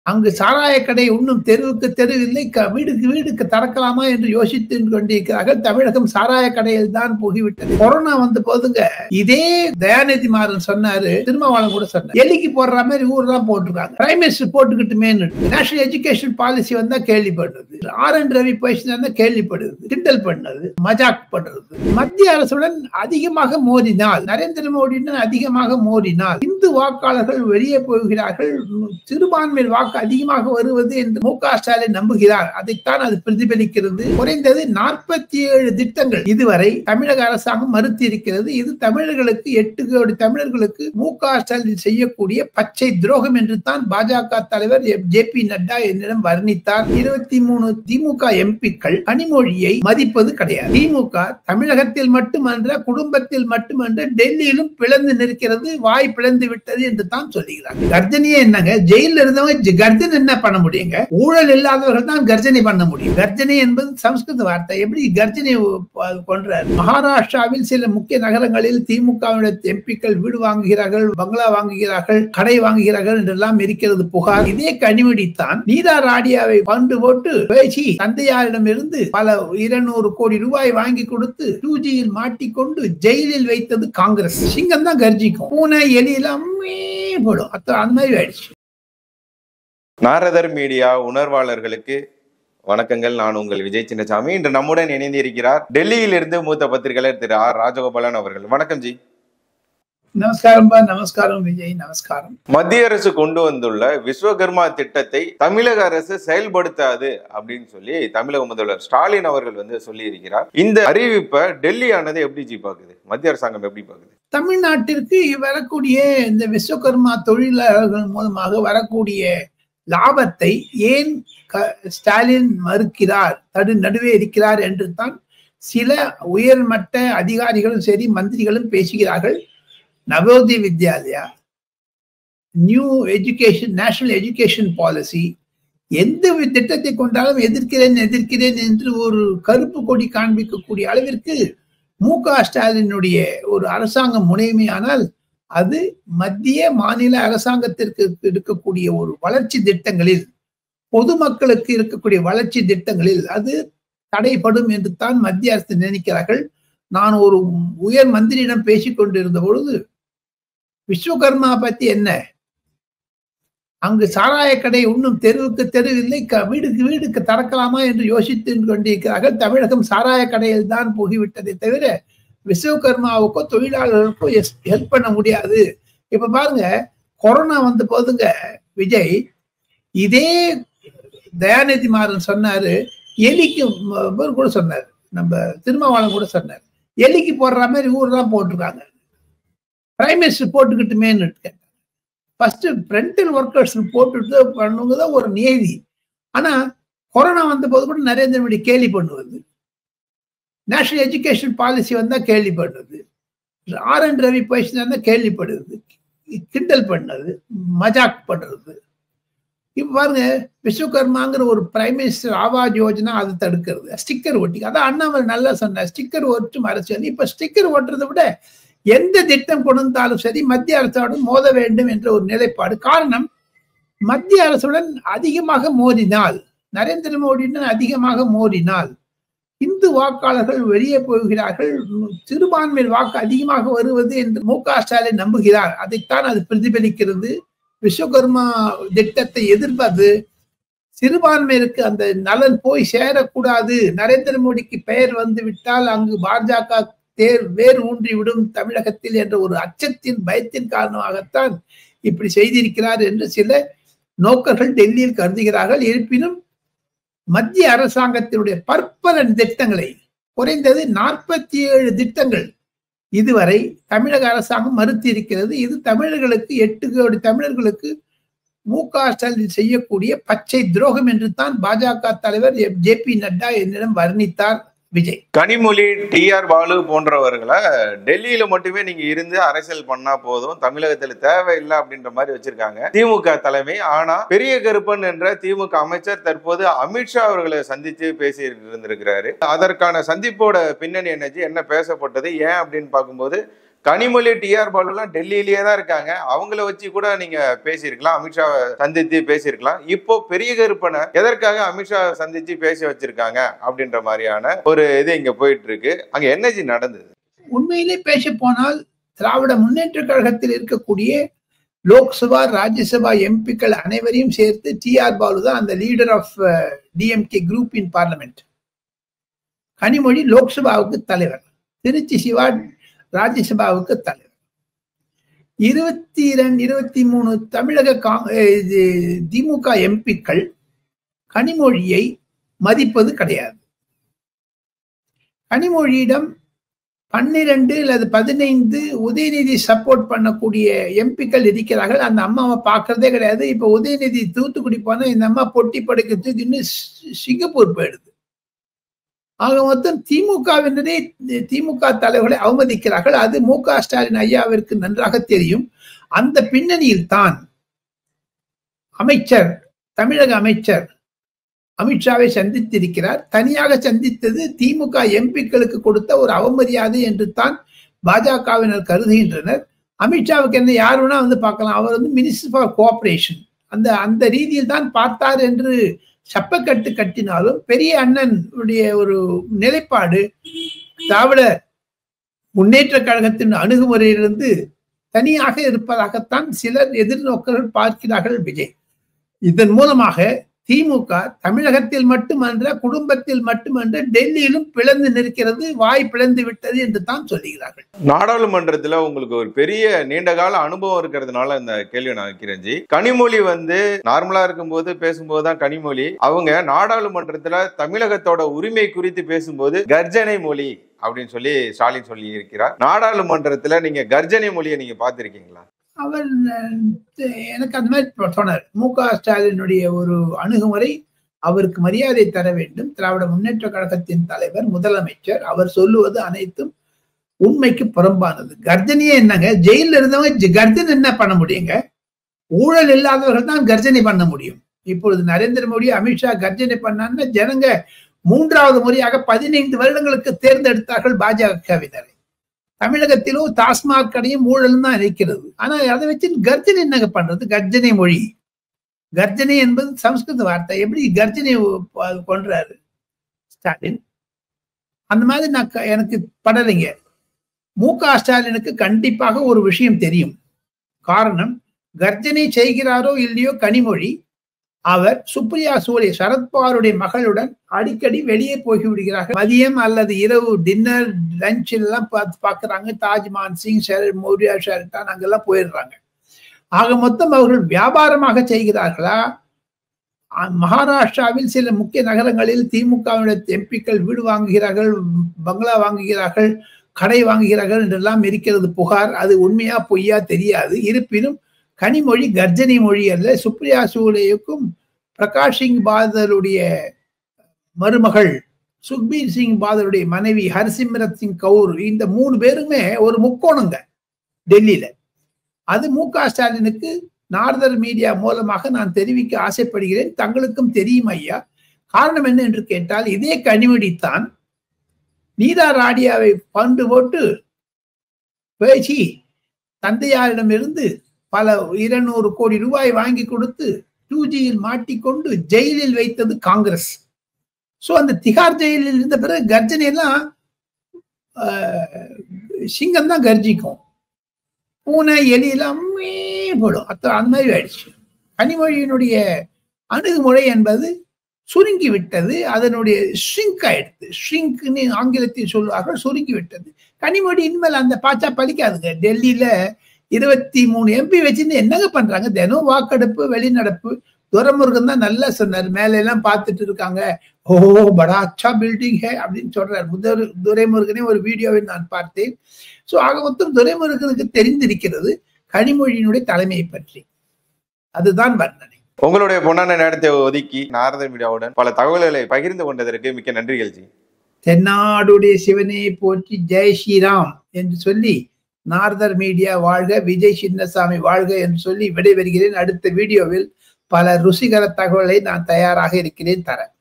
அங்கு சாராய கடை இன்னும் தெருவுக்கு தெரு இல்லை க- வீடுக்கு வீடுக்கு திறக்கலாமா என்று யோசித்து கொண்டிருக்கிறார்கள் தமிழகம் சாராய கடையில் தான் போகிவிட்டது கொரோனா வந்த போதுங்க இதே தயாநிதி மாறன் சொன்னாரு திருமாவளவன் கூட சொன்னார் எலிக்கு போடுற மாதிரி ஊர்லாம் போட்டிருக்காங்க பிரைம் மினிஸ்டர் போட்டுக்கிட்டுமேன்னு நேஷனல் எஜுகேஷன் பாலிசி வந்தா கேள்விப்படுறது ஆர் என் ரவி பேசினா கேள்விப்படுது கிண்டல் பண்ணது மஜாக் பண்றது மத்திய அரசுடன் அதிகமாக மோதினால் நரேந்திர மோடியுடன் அதிகமாக மோதினால் இந்து வாக்காளர்கள் வெளியே போகிறார்கள் சிறுபான்மை வாக்கு அதிகமாக வருவது என்று மு க ஸ்டாலின் நம்புகிறார் அதைத்தான் அது பிரதிபலிக்கிறது குறைந்தது நாற்பத்தி ஏழு திட்டங்கள் இதுவரை தமிழக அரசாங்கம் மறுத்து இருக்கிறது இது தமிழர்களுக்கு எட்டு கோடி தமிழர்களுக்கு மு க ஸ்டாலின் செய்யக்கூடிய பச்சை துரோகம் என்று தான் பாஜக தலைவர் ஜே பி நட்டா என்னிடம் வர்ணித்தார் இருபத்தி மூணு திமுக எம்பிக்கள் கனிமொழியை மதிப்பது கிடையாது திமுக தமிழகத்தில் மட்டுமன்ற குடும்பத்தில் மட்டுமன்ற டெல்லியிலும் பிளந்து நிற்கிறது வாய் பிளந்து விட்டது என்று தான் சொல்லுகிறார் கர்ஜனையே என்னங்க ஜெயில இருந்தவங்க ஜ- கர்ஜனை என்ன பண்ண முடியுங்க ஊழல் இல்லாதவர்கள் தான் கர்ஜனை பண்ண முடியும் கர்ஜனை என்பது சமஸ்கிருத வார்த்தை எப்படி கர்ஜனை ப- கொன்றார் மகாராஷ்டிராவில் சில முக்கிய நகரங்களில் திமுகவினுடைய எம்பிக்கள் வீடு வாங்குகிறார்கள் பங்களா வாங்குகிறார்கள் கடை வாங்குகிறார்கள் என்றெல்லாம் இருக்கிறது புகார் இதே கனிமொழித்தான் நீரா ராடியாவை பண்டு போட்டு பேசி தந்தையாரிடம் இருந்து பல இருநூறு கோடி ரூபாய் வாங்கி கொடுத்து டூ ஜியில் மாட்டிக்கொண்டு ஜெயிலில் வைத்தது காங்கிரஸ் சிங்கம் தான் கர்ஜிக்கும் பூனை எலி எல்லாம் மே போடும் அத்த- அந்த மாதிரி ஆயிடுச்சு நாரதர் மீடியா உணர்வாளர்களுக்கு வணக்கங்கள் நான் உங்கள் விஜய் சின்னசாமி இன்று நம்முடன் இணைந்து இருக்கிறார் டெல்லியிலிருந்து மூத்த பத்திரிகையாளர் திரு ஆர் ராஜகோபாலன் அவர்கள் வணக்கம் ஜி நமஸ்காரம் பா நமஸ்காரம் விஜய் நமஸ்காரம் மத்திய அரசு கொண்டு வந்துள்ள விஸ்வகர்மா திட்டத்தை தமிழக அரசு செயல்படுத்தாது அப்படின்னு சொல்லி தமிழக முதல்வர் ஸ்டாலின் அவர்கள் வந்து சொல்லி இருக்கிறார் இந்த அறிவிப்பை டெல்லி ஆனது எப்படி ஜி பாக்குது மத்திய அரசாங்கம் எப்படி பாக்குது தமிழ்நாட்டிற்கு வரக்கூடிய இந்த விஸ்வகர்மா தொழிலாளர்கள் மூலமாக வரக்கூடிய லாபத்தை ஏன் க- ஸ்டாலின் மறுக்கிறார் தடு நடுவே இருக்கிறார் என்று தான் சில உயர்மட்ட அதிகாரிகளும் சரி மந்திரிகளும் பேசுகிறார்கள் Navodaya Vidyalaya new education national education policy எந்த வி- திட்டத்தை கொண்டாலும் எதிர்க்கிறேன் எதிர்க்கிறேன் என்று ஒரு கருப்பு கொடி காண்பிக்கக்கூடிய அளவிற்கு மு க ஸ்டாலினுடைய ஒரு அரசாங்கம் முனைமையானால் அது மத்திய மாநில அரசாங்கத்திற்கு இருக்கக்கூடிய ஒரு வளர்ச்சி திட்டங்களில் பொதுமக்களுக்கு இருக்கக்கூடிய வளர்ச்சி திட்டங்களில் அது தடைப்படும் என்று தான் மத்திய அரசு நினைக்கிறார்கள் நான் ஒரு உயர் மந்திரியிடம் பேசிக் கொண்டிருந்த பொழுது விஸ்வகர்மா பத்தி என்ன அங்கு சாராய கடை இன்னும் தெருவுக்கு தெரு இல்லை க- வீடுக்கு வீடுக்கு திறக்கலாமா என்று யோசித்து கொண்டிருக்கிறார்கள் தமிழகம் சாராய கடையில் தான் போகிவிட்டதை தவிர விஸ்வகர்மாவுக்கோ தொழிலாளர்களுக்கோ ஹெல்ப் பண்ண முடியாது இப்ப பாருங்க கொரோனா வந்த போதுங்க விஜய் இதே தயாநிதி மாறன் சொன்னாரு எலிக்கு ம- இவர் கூட சொன்னார் நம்ம திருமாவளவன் கூட சொன்னார் எலிக்கு போடுற மாதிரி ஊர்லாம் போட்டிருக்காங்க பிரைம் மினிஸ்டர் போட்டுக்கிட்டுமேன்னு இருக்கேன் ஃபர்ஸ்ட் ஃப்ரண்டல் ஒர்க்கர்ஸ் போட்டுட்டு பண்ணுங்க தான் ஒரு நியதி ஆனா கொரோனா வந்த போது கூட நரேந்திர மோடி கேலி பண்ணுவது நேஷனல் எஜுகேஷன் பாலிசி வந்தா கேள்வி பண்ணுது ஆர் என் ரவி பேசினா கேள்விப்படுது கிண்டல் பண்ணது மஜாக் பண்றது இப்ப பாருங்க விஸ்வகர்மாங்கிற ஒரு பிரைம் மினிஸ்டர் ஆவாஸ் யோஜனா அது தடுக்கிறது ஸ்டிக்கர் ஒட்டி அதான் அண்ணாமலை நல்லா சொன்னார் ஸ்டிக்கர் ஒட்டும் அரசியல் இப்ப ஸ்டிக்கர் ஒட்டுறதை விட எந்த திட்டம் கொண்டு வந்தாலும் சரி மத்திய அரசோடு மோத வேண்டும் என்ற ஒரு நிலைப்பாடு காரணம் மத்திய அரசுடன் அதிகமாக மோதினால் நரேந்திர மோடியுடன் அதிகமாக மோதினால் இந்து வாக்காளர்கள் வெளியே போகிறார்கள் சிறுபான்மை வாக்கு அதிகமாக வருவது என்று மு க ஸ்டாலின் நம்புகிறார் அதைத்தான் அது பிரதிபலிக்கிறது விஸ்வகர்மா திட்டத்தை எதிர்ப்பது சிறுபான்மையிற்கு அந்த நலன் போய் சேரக்கூடாது நரேந்திர மோடிக்கு பெயர் வந்து விட்டால் அங்கு பாஜக தேர் வேர் ஊன்றி விடும் தமிழகத்தில் என்ற ஒரு அச்சத்தின் பயத்தின் காரணமாகத்தான் இப்படி செய்திருக்கிறார் என்று சில நோக்கர்கள் டெல்லியில் கருதுகிறார்கள் இருப்பினும் மத்திய அரசாங்கத்தினுடைய பற்பல திட்டங்களை குறைந்தது நாற்பத்தி ஏழு திட்டங்கள் இதுவரை தமிழக அரசாங்கம் மறுத்து இருக்கிறது இது தமிழர்களுக்கு எட்டு கோடி தமிழர்களுக்கு மு க ஸ்டாலின் செய்யக்கூடிய பச்சை துரோகம் என்று தான் பாஜக தலைவர் ஜே பி நட்டா என்னிடம் வர்ணித்தார் விஜய் கனிமொழி டி ஆர் பாலு போன்றவர்களை டெல்லியில மட்டுமே நீங்க இருந்து அரசியல் பண்ணா போதும் தமிழகத்துல தேவையில்லை அப்படின்ற மாதிரி வச்சிருக்காங்க திமுக தலைமை ஆனா பெரிய கருப்பன் என்ற திமுக அமைச்சர் தற்போது அமித்ஷா அவர்களை சந்தித்து பேசி இருந்திருக்கிறாரு அதற்கான சந்திப்போட பின்னணி என்னச்சு என்ன பேசப்பட்டது ஏன் அப்படின்னு பார்க்கும்போது கனிமொழி டிஆர் பாலு எல்லாம் டெல்லியிலேயே தான் இருக்காங்க அவங்கள வச்சு கூட நீங்க பேசியிருக்கலாம் அமித்ஷாவை சந்தித்து பேசியிருக்கலாம் இப்போ பெரிய கருப்பனை எதற்காக அமித்ஷா சந்திச்சு பேச வச்சிருக்காங்க அப்படின்ற மாதிரியான ஒரு இது இங்க போயிட்டு இருக்கு அங்க என்னஜி நடந்தது உண்மையிலே பேச போனால் திராவிட முன்னேற்ற கழகத்தில் இருக்கக்கூடிய லோக்சபா ராஜ்யசபா எம்பிக்கள் அனைவரையும் சேர்த்து டி ஆர் பாலு தான் அந்த leader of DMK group in parliament Kanimozhi லோக்சபாவுக்கு தலைவர் திருச்சி சிவா ராஜ்யசபாவுக்கு தலைவர் இருபத்தி இரண்டு இருபத்தி மூணு தமிழக திமுக எம்பிக்கள் கனிமொழியை மதிப்பது கிடையாது கனிமொழியிடம் பன்னிரண்டு அல்லது பதினைந்து உதயநிதி சப்போர்ட் பண்ணக்கூடிய எம்பிக்கள் இருக்கிறார்கள் அந்த அம்மாவை பார்க்கறதே கிடையாது இப்ப உதயநிதி தூத்துக்குடி போனா இந்த அம்மா பொட்டி படுக்க தூக்கின்னு சிங்கப்பூர் போயிடுது ஆக மொத்தம் திமுகவினரே திமுக தலைவர்களை அவமதிக்கிறார்கள் அது மு க ஸ்டாலின் ஐயாவிற்கு நன்றாக தெரியும் அந்த பின்னணியில் தான் அமைச்சர் தமிழக அமைச்சர் அமித்ஷாவை சந்தித்திருக்கிறார் தனியாக சந்தித்தது திமுக எம்பிக்களுக்கு கொடுத்த ஒரு அவமரியாதை என்று தான் பாஜகவினர் கருதுகின்றனர் அமித்ஷாவுக்கு என்ன யார் வேணா வந்து பார்க்கலாம் அவர் வந்து மினிஸ்டர் ஃபார் கோஆபரேஷன் அந்த அந்த ரீதியில் தான் பார்த்தார் என்று சப்பக்கட்டு கட்டினாலும் பெரிய அண்ணன் உடைய ஒரு நிலைப்பாடு திராவிட முன்னேற்ற கழகத்தின் அணுகுமுறையிலிருந்து தனியாக இருப்பதாகத்தான் சிலர் எதிர்நோக்கர்கள் பார்க்கிறார்கள் விஜய் இதன் மூலமாக திமுக தமிழகத்தில் மட்டுமன்ற குடும்பத்தில் மட்டுமன்ற டெல்லியிலும் பிளந்து நிற்கிறது வாய் பிளந்து விட்டது என்று தான் சொல்லுகிறார்கள் நாடாளுமன்றத்துல உங்களுக்கு ஒரு பெரிய நீண்ட கால அனுபவம் இருக்கிறதுனால இந்த கேள்வி நான் வைக்கிறேன் ஜி கனிமொழி வந்து நார்மலா இருக்கும்போது பேசும்போது தான் கனிமொழி அவங்க நாடாளுமன்றத்துல தமிழகத்தோட உரிமை குறித்து பேசும்போது கர்ஜனை மொழி அப்படின்னு சொல்லி ஸ்டாலின் சொல்லி இருக்கிறார் நாடாளுமன்றத்துல நீங்க கர்ஜனை மொழியை நீங்க பார்த்திருக்கீங்களா அவர் எனக்கு அந்த மாதிரி சொன்னார் மு க ஸ்டாலினுடைய ஒரு அணுகுமுறை அவருக்கு மரியாதை தர வேண்டும் திராவிட முன்னேற்ற கழகத்தின் தலைவர் முதலமைச்சர் அவர் சொல்லுவது அனைத்தும் உண்மைக்கு புறம்பானது கர்ஜனையே என்னங்க ஜெயில இருந்தவங்க கர்ஜனை என்ன பண்ண முடியுங்க ஊழல் இல்லாதவர்கள் தான் கர்ஜனை பண்ண முடியும் இப்பொழுது நரேந்திர மோடி அமித்ஷா கர்ஜனை பண்ணான்னு ஜனங்க மூன்றாவது முறையாக பதினைந்து வருடங்களுக்கு தேர்ந்தெடுத்தார்கள் பாஜகவினரை தமிழகத்திலும் டாஸ்மாக் கடையும் ஊழல் தான் இருக்கிறது ஆனா அதை வச்சு கர்ஜனை என்னங்க பண்றது கர்ஜனை மொழி கர்ஜனை என்பது சம்ஸ்கிருத வார்த்தை எப்படி கர்ஜனை கொன்றாரு ஸ்டாலின் அந்த மாதிரி நான் எனக்கு படலைங்க மு க ஸ்டாலினுக்கு கண்டிப்பாக ஒரு விஷயம் தெரியும் காரணம் கர்ஜனை செய்கிறாரோ இல்லையோ கனிமொழி அவர் சுப்ரியா சூலே சரத்பவாருடைய மகளுடன் அடிக்கடி வெளியே போய் விடுகிறார்கள் மதியம் அல்லது இரவு டின்னர் லஞ்ச் எல்லாம் பார்த்து பார்க்குறாங்க தாஜ்மான் சிங் ஷெர் மௌரியா ஷெர்டான் அங்கெல்லாம் போயிடுறாங்க ஆக மொத்தம் அவர்கள் வியாபாரமாக செய்கிறார்களா மகாராஷ்டிராவில் சில முக்கிய நகரங்களில் திமுகவுடைய எம்பிக்கள் வீடு வாங்குகிறார்கள் பங்களா வாங்குகிறார்கள் கடை வாங்குகிறார்கள் என்றெல்லாம் இருக்கிறது புகார் அது உண்மையா பொய்யா தெரியாது இருப்பினும் கனிமொழி கர்ஜனை மொழி அல்ல சுப்ரியா சூலேயுக்கும் பிரகாஷ் சிங் பாதருடைய மருமகள் சுக்பீர் சிங் பாதருடைய மனைவி ஹர்சிம்ரத் சிங் கவுர் இந்த மூணு பேருமே ஒரு முக்கோணங்க டெல்லியில அது மு க ஸ்டாலினுக்கு நார்தர் மீடியா மூலமாக நான் தெரிவிக்க ஆசைப்படுகிறேன் தங்களுக்கும் தெரியும் ஐயா காரணம் என்ன என்று கேட்டால் இதே கனிமொழித்தான் நீதா ராடியாவை பண்டு போட்டு பேசி தந்தையாரிடமிருந்து பல இருநூறு கோடி ரூபாய் வாங்கி கொடுத்து டூ ஜியில் மாட்டிக்கொண்டு ஜெயிலில் வைத்தது காங்கிரஸ் ஸோ அந்த திகார் ஜெயிலில் இருந்த பிறகு கர்ஜனை எல்லாம் சிங்கம் தான் கர்ஜிக்கும் பூனை எலி எல்லாம் போடும் அத்த அந்த மாதிரி ஆயிடுச்சு கனிமொழியினுடைய அணுகுமுறை என்பது சுருங்கி விட்டது அதனுடைய ஷ்ரிங்க் ஆயிடுது ஷ்ரிங்க்னு ஆங்கிலத்தில் சொல்லுவார்கள் சுருங்கி விட்டது கனிமொழி இனிமேல் அந்த பாச்சா பலிக்காதுங்க டெல்லியில இருபத்தி மூணு எம்பி வச்சுன்னு என்னங்க பண்றாங்க தினம் வாக்கெடுப்பு வெளிநடப்பு துரமுருகன் தான் நல்லா சொன்னார் மேல எல்லாம் பார்த்துட்டு இருக்காங்க ஓ படா அச்சா பில்டிங் ஹே அப்படின்னு சொல்றாரு முதல் துரைமுருகனே ஒரு வீடியோவை நான் பார்த்தேன் ஸோ ஆக மொத்தம் துரைமுருகனுக்கு தெரிந்திருக்கிறது கனிமொழியினுடைய தலைமையை பற்றி அதுதான் வர்ணனை உங்களுடைய பொன்னான நேரத்தை ஒதுக்கி நாரத மீடியாவுடன் பல தகவல்களை பகிர்ந்து கொண்டதற்கு மிக்க நன்றிகள் ஜி தென்னாடுடைய சிவனை போற்றி ஜெய் ஸ்ரீராம் என்று சொல்லி நார்தர் மீடியா வாழ்க விஜய் சின்னசாமி வாழ்க என்று சொல்லி விடைபெறுகிறேன் அடுத்த வீடியோவில் பல ருசிகர தகவலை நான் தயாராக இருக்கிறேன் தர